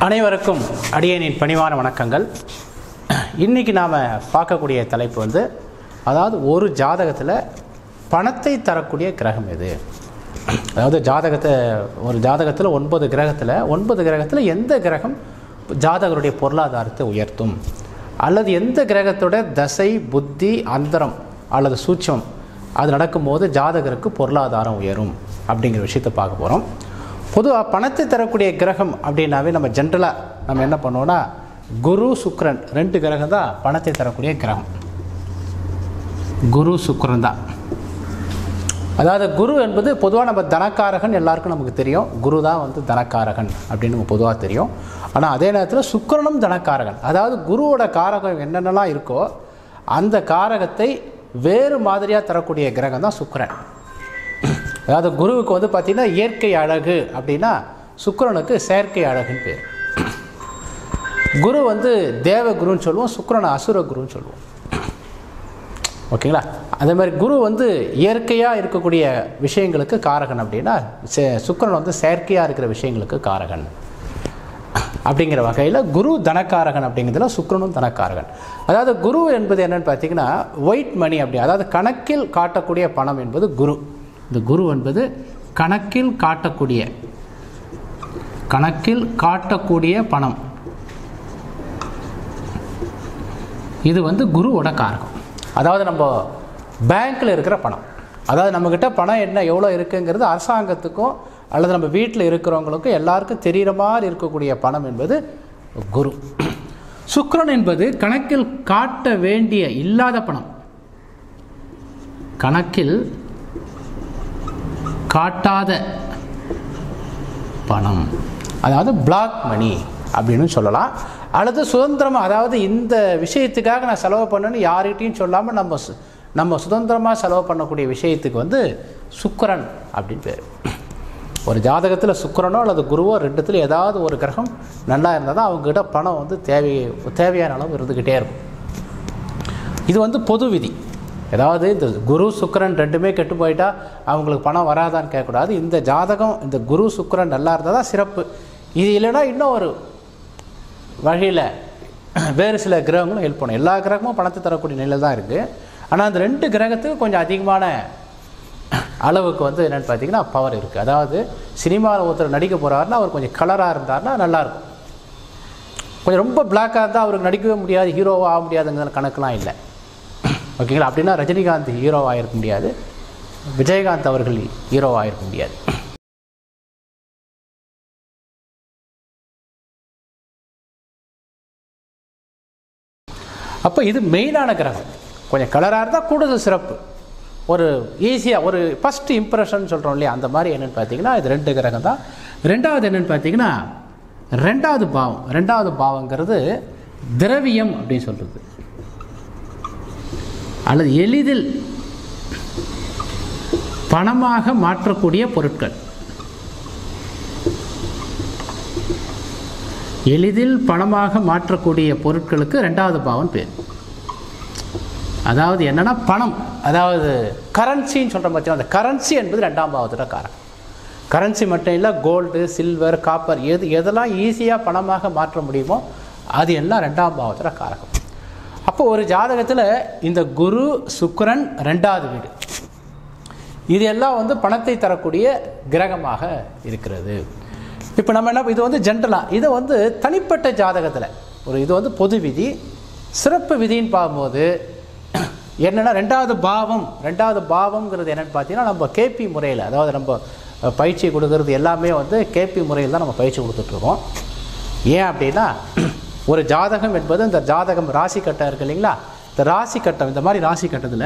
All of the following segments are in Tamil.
அனைவருக்கும் அடியேனின் பணிவான வணக்கங்கள் இன்றைக்கி நாம் பார்க்கக்கூடிய தலைப்பு வந்து அதாவது ஒரு ஜாதகத்தில் பணத்தை தரக்கூடிய கிரகம் எது அதாவது ஜாதகத்தை ஒரு ஜாதகத்தில் ஒன்பது கிரகத்தில் ஒன்பது கிரகத்தில் எந்த கிரகம் ஜாதகருடைய பொருளாதாரத்தை உயர்த்தும் அல்லது எந்த கிரகத்தோட தசை புத்தி அந்தரம் அல்லது சூட்சம் அது நடக்கும்போது ஜாதகருக்கு பொருளாதாரம் உயரும் அப்படிங்கிற விஷயத்தை பார்க்க போகிறோம் பொதுவாக பணத்தை தரக்கூடிய கிரகம் அப்படின்னாவே நம்ம ஜென்ரலாக நம்ம என்ன பண்ணுவோம்னா குரு சுக்கிரன் ரெண்டு கிரகம் தான் பணத்தை தரக்கூடிய கிரகம் குரு சுக்கிரன் தான் அதாவது குரு என்பது பொதுவாக நம்ம தனக்காரகன் எல்லாருக்கும் நமக்கு தெரியும் குரு தான் வந்து தனக்காரகன் அப்படின்னு நமக்கு பொதுவாக தெரியும் ஆனால் அதே நேரத்தில் சுக்கிரனும் தனக்காரகன் அதாவது குருவோட காரகம் என்னென்னலாம் இருக்கோ அந்த காரகத்தை வேறு மாதிரியாக தரக்கூடிய கிரகம் தான் சுக்கிரன் அதாவது குருவுக்கு வந்து பார்த்திங்கன்னா இயற்கை அழகு அப்படின்னா சுக்கிரனுக்கு செயற்கை அழகுன்னு பேர் குரு வந்து தேவ குருன்னு சொல்லுவோம் சுக்கிரனை அசுர குருன்னு சொல்லுவோம் ஓகேங்களா அதே மாதிரி குரு வந்து இயற்கையாக இருக்கக்கூடிய விஷயங்களுக்கு காரகன் அப்படின்னா சே- சுக்கிரன் வந்து செயற்கையாக இருக்கிற விஷயங்களுக்கு காரகன் அப்படிங்கிற வகையில் குரு தனக்காரகன் அப்படிங்கிறதுல சுக்கிரனும் தனக்காரகன் அதாவது குரு என்பது என்னன்னு பார்த்தீங்கன்னா ஒயிட் மணி அப்படி அதாவது கணக்கில் காட்டக்கூடிய பணம் என்பது குரு இந்த குரு என்பது கணக்கில் காட்டக்கூடிய கணக்கில் காட்டக்கூடிய பணம் இது வந்து குருவோட காரகம் அதாவது நம்ம பேங்க்கில் இருக்கிற பணம் அதாவது நம்மக்கிட்ட பணம் என்ன எவ்வளோ இருக்குங்கிறது அரசாங்கத்துக்கும் அல்லது நம்ம வீட்டில் இருக்கிறவங்களுக்கும் எல்லாருக்கும் தெரிகிற மாதிரி இருக்கக்கூடிய பணம் என்பது குரு சுக்கிரன் என்பது கணக்கில் காட்ட வேண்டிய இல்லாத பணம் கணக்கில் காட்டாத பணம் அதாவது பிளாக் மணி அப்படின்னு சொல்லலாம் அல்லது சுதந்திரமாக அதாவது இந்த விஷயத்துக்காக நான் செலவு பண்ணேன்னு யார்கிட்டையும் சொல்லாமல் நம்ம சு- நம்ம சுதந்திரமாக செலவு பண்ணக்கூடிய விஷயத்துக்கு வந்து சுக்கிரன் அப்படின்னு பேர் ஒரு ஜாதகத்தில் சுக்கிரனோ அல்லது குருவோ ரெண்டுத்துல ஏதாவது ஒரு கிரகம் நல்லா இருந்தால் தான் அவங்ககிட்ட பணம் வந்து தேவை தேவையான அளவு இருந்துக்கிட்டே இருக்கும் இது வந்து பொது விதி அதாவது இந்த குரு சுக்கிரன் ரெண்டுமே கெட்டு போயிட்டா அவங்களுக்கு பணம் வராதான்னு கேட்கக்கூடாது இந்த ஜாதகம் இந்த குரு சுக்கிரன் நல்லா இருந்தால் தான் சிறப்பு இது இல்லைன்னா இன்னும் ஒரு வகையில் வேறு சில கிரகங்களும் ஹெல்ப் பண்ணும் எல்லா கிரகமும் பணத்தை தரக்கூடிய நிலையில் தான் இருக்குது ஆனால் அந்த ரெண்டு கிரகத்துக்கு கொஞ்சம் அதிகமான அளவுக்கு வந்து என்னென்னு பார்த்தீங்கன்னா பவர் இருக்குது அதாவது சினிமாவில் ஒருத்தர் நடிக்க போகிறாருன்னா அவர் கொஞ்சம் கலராக இருந்தாருன்னா நல்லாயிருக்கும் கொஞ்சம் ரொம்ப பிளாக்காக இருந்தால் அவருக்கு நடிக்கவே முடியாது ஹீரோவாக ஆக முடியாதுங்கிற கணக்கெலாம் இல்லை ஓகேங்களா அப்படின்னா ரஜினிகாந்த் ஹீரோவாக இருக்க முடியாது விஜயகாந்த் அவர்கள் ஹீரோவாக இருக்க முடியாது அப்போ இது மெயினான கிரகம் கொஞ்சம் கலராக இருந்தால் கூடுதல் சிறப்பு ஒரு ஈஸியாக ஒரு ஃபஸ்ட் இம்ப்ரெஷன் சொல்கிறோம் இல்லையா அந்த மாதிரி என்னென்னு பார்த்தீங்கன்னா இது ரெண்டு கிரகம் தான் ரெண்டாவது என்னென்னு பார்த்தீங்கன்னா ரெண்டாவது பாவம் ரெண்டாவது பாவங்கிறது திரவியம் அப்படின்னு சொல்கிறது அல்லது எளிதில் பணமாக மாற்றக்கூடிய பொருட்கள் எளிதில் பணமாக மாற்றக்கூடிய பொருட்களுக்கு ரெண்டாவது பாவம் பேர் அதாவது என்னன்னா பணம் அதாவது கரன்சின்னு சொல்கிற பார்த்தீங்கன்னா அந்த கரன்சி என்பது ரெண்டாம் பாவத்தோட காரணம் கரன்சி மட்டும் இல்லை கோல்டு சில்வர் காப்பர் எது எதெல்லாம் ஈஸியாக பணமாக மாற்ற முடியுமோ அது எல்லாம் ரெண்டாம் பாவத்தோட காரகம் அப்போ ஒரு ஜாதகத்தில் இந்த குரு சுக்கிரன் ரெண்டாவது வீடு இது எல்லாம் வந்து பணத்தை தரக்கூடிய கிரகமாக இருக்கிறது இப்போ நம்ம என்ன இது வந்து ஜென்ரலாக இதை வந்து தனிப்பட்ட ஜாதகத்தில் ஒரு இது வந்து பொது விதி சிறப்பு விதின்னு பார்க்கும்போது என்னென்னா ரெண்டாவது பாவம் ரெண்டாவது பாவம்ங்கிறது என்னென்னு பார்த்தீங்கன்னா நம்ம கேபி முறையில் அதாவது நம்ம அஹ், பயிற்சி கொடுக்கறது எல்லாமே வந்து கேபி முறையில் தான் நம்ம பயிற்சி கொடுத்துட்ருக்கோம் ஏன் அப்படின்னா ஒரு ஜாதகம் என்பது இந்த ஜாதகம் ராசி கட்டம் இருக்கு இல்லைங்களா இந்த ராசி கட்டம் இந்த மாதிரி ராசி கட்டத்தில்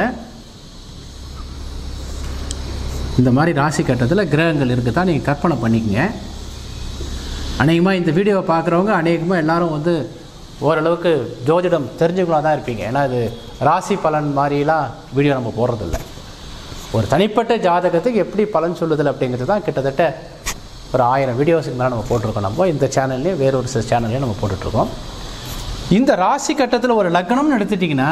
இந்த மாதிரி ராசி கட்டத்தில் கிரகங்கள் இருக்குது தான் நீங்கள் கற்பனை பண்ணிக்கங்க அநேகமாக இந்த வீடியோவை பார்க்குறவங்க அநேகமாக எல்லாரும் வந்து ஓரளவுக்கு ஜோதிடம் தெரிஞ்சுக்கலாம் தான் இருப்பீங்க ஏன்னா இது ராசி பலன் மாதிரிலாம் வீடியோ நம்ம போடுறதில்ல ஒரு தனிப்பட்ட ஜாதகத்துக்கு எப்படி பலன் சொல்லுதல் அப்படிங்கிறது தான் கிட்டத்தட்ட ஒரு ஆயிரம் வீடியோஸுக்கு மேலே நம்ம போட்டிருக்கோம் நம்ம இந்த சேனல்லையும் வேற ஒரு சில சேனல்லையும் நம்ம போட்டுட்ருக்கோம் இந்த ராசி கட்டத்தில் ஒரு லக்னம்னு எடுத்துட்டிங்கன்னா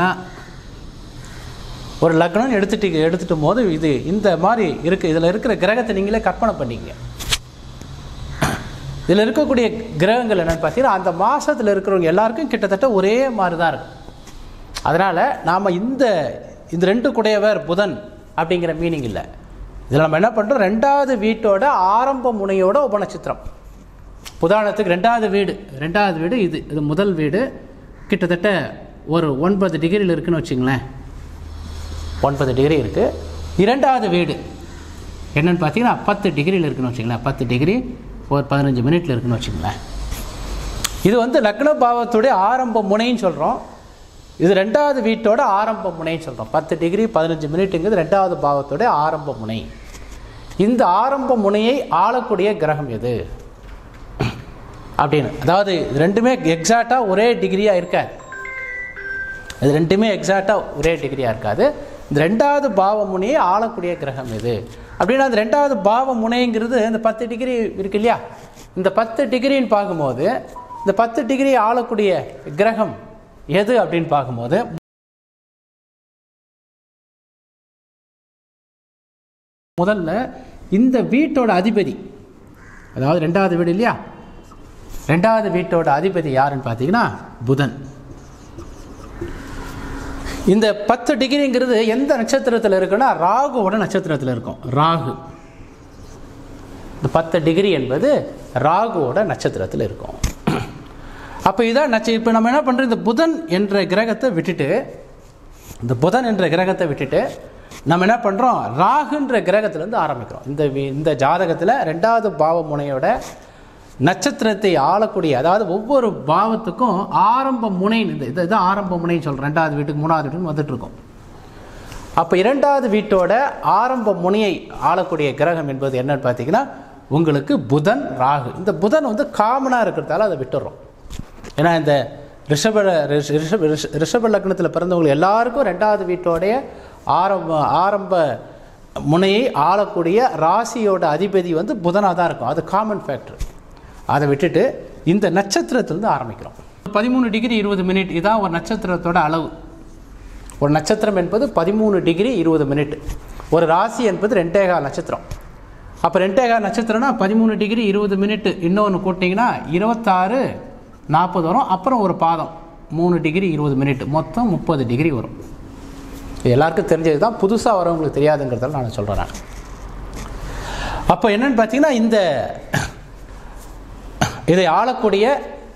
ஒரு லக்னம் எடுத்துட்டு எடுத்துட்டும் போது இது இந்த மாதிரி இருக்குது இதில் இருக்கிற கிரகத்தை நீங்களே கற்பனை பண்ணிக்கங்க இதில் இருக்கக்கூடிய கிரகங்கள் என்னென்னு பார்த்தீங்கன்னா அந்த மாதத்தில் இருக்கிறவங்க எல்லாருக்கும் கிட்டத்தட்ட ஒரே மாதிரி தான் இருக்கும் அதனால் நாம் இந்த இந்த ரெண்டு குடையவர் புதன் அப்படிங்கிற மீனிங் இல்லை இதில் நம்ம என்ன பண்ணுறோம் ரெண்டாவது வீட்டோட ஆரம்ப முனையோட உபநட்சத்திரம் உதாரணத்துக்கு ரெண்டாவது வீடு ரெண்டாவது வீடு இது இது முதல் வீடு கிட்டத்தட்ட ஒரு ஒன்பது டிகிரியில் இருக்குன்னு வச்சுங்களேன் ஒன்பது டிகிரி இருக்குது இரண்டாவது வீடு என்னன்னு பார்த்தீங்கன்னா பத்து டிகிரியில் இருக்குன்னு வச்சுங்களேன் பத்து டிகிரி ஒரு பதினஞ்சு மினிட்ல இருக்குன்னு வச்சுங்களேன் இது வந்து லக்ன பாவத்துடைய ஆரம்ப முனைன்னு சொல்கிறோம் இது ரெண்டாவது வீட்டோட ஆரம்ப முனைன்னு சொல்கிறோம் பத்து டிகிரி பதினஞ்சு மினிட்டுங்கிறது ரெண்டாவது பாவத்தோட ஆரம்ப முனை இந்த ஆரம்ப முனையை ஆளக்கூடிய கிரகம் எது அப்படின்னு அதாவது இது ரெண்டுமே எக்ஸாக்டாக ஒரே டிகிரியாக இருக்காது இது ரெண்டுமே எக்ஸாக்டாக ஒரே டிகிரியாக இருக்காது இந்த ரெண்டாவது பாவ முனையை ஆளக்கூடிய கிரகம் எது அப்படின்னா அந்த ரெண்டாவது பாவ முனைங்கிறது இந்த பத்து டிகிரி இருக்கு இல்லையா இந்த பத்து டிகிரின்னு பார்க்கும்போது இந்த பத்து டிகிரி ஆளக்கூடிய கிரகம் எது அப்படின்னு பார்க்கும்போது முதல்ல இந்த வீட்டோட அதிபதி அதாவது ரெண்டாவது வீடு இல்லையா ரெண்டாவது வீட்டோட அதிபதி யாருன்னு பார்த்தீங்கன்னா புதன் இந்த பத்து டிகிரிங்கிறது எந்த நட்சத்திரத்தில் இருக்குன்னா ராகுவோட நட்சத்திரத்தில் இருக்கும் ராகு இந்த பத்து டிகிரி என்பது ராகுவோட நட்சத்திரத்தில் இருக்கும் அப்போ இதான் நட்ச இப்போ நம்ம என்ன பண்ணுறோம் இந்த புதன் என்ற கிரகத்தை விட்டுட்டு இந்த புதன் என்ற கிரகத்தை விட்டுட்டு நம்ம என்ன பண்ணுறோம் ராகுன்ற கிரகத்திலேருந்து ஆரம்பிக்கிறோம் இந்த வி- இந்த ஜாதகத்தில் ரெண்டாவது பாவ முனையோட நட்சத்திரத்தை ஆளக்கூடிய அதாவது ஒவ்வொரு பாவத்துக்கும் ஆரம்ப முனை இந்த இது இதுதான் ஆரம்ப முனைன்னு சொல்கிறோம் ரெண்டாவது வீட்டுக்கு மூணாவது வீட்டுக்கு வந்துட்டு இருக்கோம் அப்போ இரண்டாவது வீட்டோட ஆரம்ப முனையை ஆளக்கூடிய கிரகம் என்பது என்னன்னு பார்த்தீங்கன்னா உங்களுக்கு புதன் ராகு இந்த புதன் வந்து காமனாக இருக்கிறதால அதை விட்டுறோம் ஏன்னா இந்த ரிஷப ரிஷ- ரிஷப ரிஷ- ரிஷப லக்னத்தில் பிறந்தவங்க எல்லாருக்கும் ரெண்டாவது வீட்டோடைய ஆரம்ப ஆரம்ப முனையை ஆளக்கூடிய ராசியோட அதிபதி வந்து புதனாக தான் இருக்கும் அது காமன் ஃபேக்டர் அதை விட்டுட்டு இந்த நட்சத்திரத்திலிருந்து ஆரம்பிக்கிறோம் பதிமூணு டிகிரி இருபது மினிட் இதான் ஒரு நட்சத்திரத்தோட அளவு ஒரு நட்சத்திரம் என்பது பதிமூணு டிகிரி இருபது மினிட் ஒரு ராசி என்பது ரெண்டேகால் நட்சத்திரம் அப்போ ரெண்டேகால் நட்சத்திரம்னா பதிமூணு டிகிரி இருபது மினிட் இன்னொன்று கூட்டிங்கன்னா இருபத்தாறு நாற்பது வரும் அப்புறம் ஒரு பாதம் மூணு டிகிரி இருபது மினிட் மொத்தம் முப்பது டிகிரி வரும் இது எல்லாருக்கும் தெரிஞ்சது தான் புதுசாக வரவங்களுக்கு தெரியாதுங்கிறதால நான் சொல்கிறேன் நான் அப்போ என்னன்னு பார்த்தீங்கன்னா இந்த இதை ஆளக்கூடிய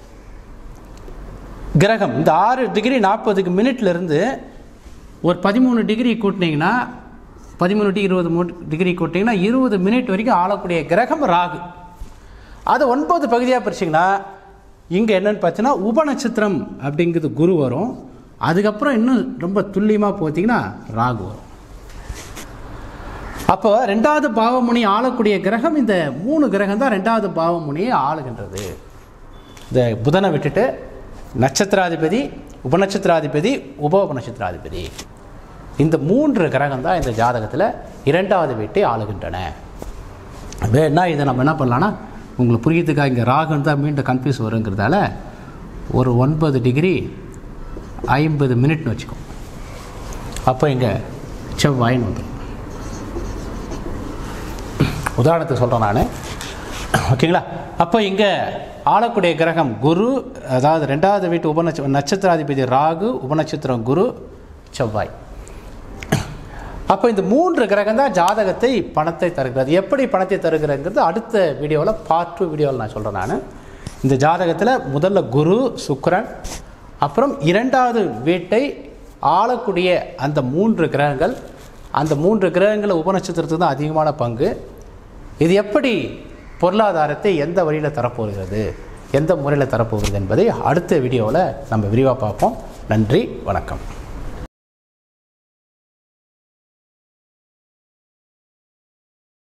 கிரகம் இந்த ஆறு டிகிரி நாற்பதுக்கு மினிட்லேருந்து ஒரு பதிமூணு டிகிரி கூட்டினீங்கன்னா பதிமூணு டி இருபது மூ டிகிரி கூட்டிங்கன்னா இருபது மினிட் வரைக்கும் ஆளக்கூடிய கிரகம் ராகு அது ஒன்பது பகுதியாக பிரிச்சிங்கன்னா இங்கே என்னன்னு பார்த்தீங்கன்னா உபநட்சத்திரம் அப்படிங்கிறது குரு வரும் அதுக்கப்புறம் இன்னும் ரொம்ப துல்லியமாக பார்த்தீங்கன்னா ராகு வரும் அப்போ ரெண்டாவது பாவமுனி ஆளக்கூடிய கிரகம் இந்த மூணு கிரகம் தான் ரெண்டாவது பாவமுனியை ஆளுகின்றது இந்த புதனை விட்டுட்டு நட்சத்திராதிபதி உபநட்சத்திராதிபதி உப உபநட்சத்திராதிபதி இந்த மூன்று கிரகம் தான் இந்த ஜாதகத்தில் இரண்டாவது வீட்டை ஆளுகின்றன வேணா இதை நம்ம என்ன பண்ணலாம்னா உங்களுக்கு புரியறதுக்காக இங்கே ராகுன்னு தான் மீண்டும் கன்ஃபியூஸ் வருங்கிறதால ஒரு ஒன்பது டிகிரி ஐம்பது மினிட்னு வச்சுக்கோ அப்போ இங்கே செவ்வாயின்னு வந்துடும் உதாரணத்துக்கு சொல்கிறேன் நான் ஓகேங்களா அப்போ இங்கே ஆளக்கூடிய கிரகம் குரு அதாவது ரெண்டாவது வீட்டு உபநட்ச நட்சத்திராதிபதி ராகு உபநட்சத்திரம் குரு செவ்வாய் அப்போ இந்த மூன்று கிரகம் தான் ஜாதகத்தை பணத்தை தருகிறது எப்படி பணத்தை தருகிறதுங்கிறது அடுத்த வீடியோவில் பார்ட் டூ வீடியோவில் நான் சொல்கிறேன் நான் இந்த ஜாதகத்தில் முதல்ல குரு சுக்கிரன் அப்புறம் இரண்டாவது வீட்டை ஆளக்கூடிய அந்த மூன்று கிரகங்கள் அந்த மூன்று கிரகங்களை உபநட்சத்திரத்துக்கு தான் அதிகமான பங்கு இது எப்படி பொருளாதாரத்தை எந்த வழியில் தரப்போகிறது எந்த முறையில் தரப்போகிறது என்பதை அடுத்த வீடியோவில் நம்ம விரிவாக பார்ப்போம் நன்றி வணக்கம்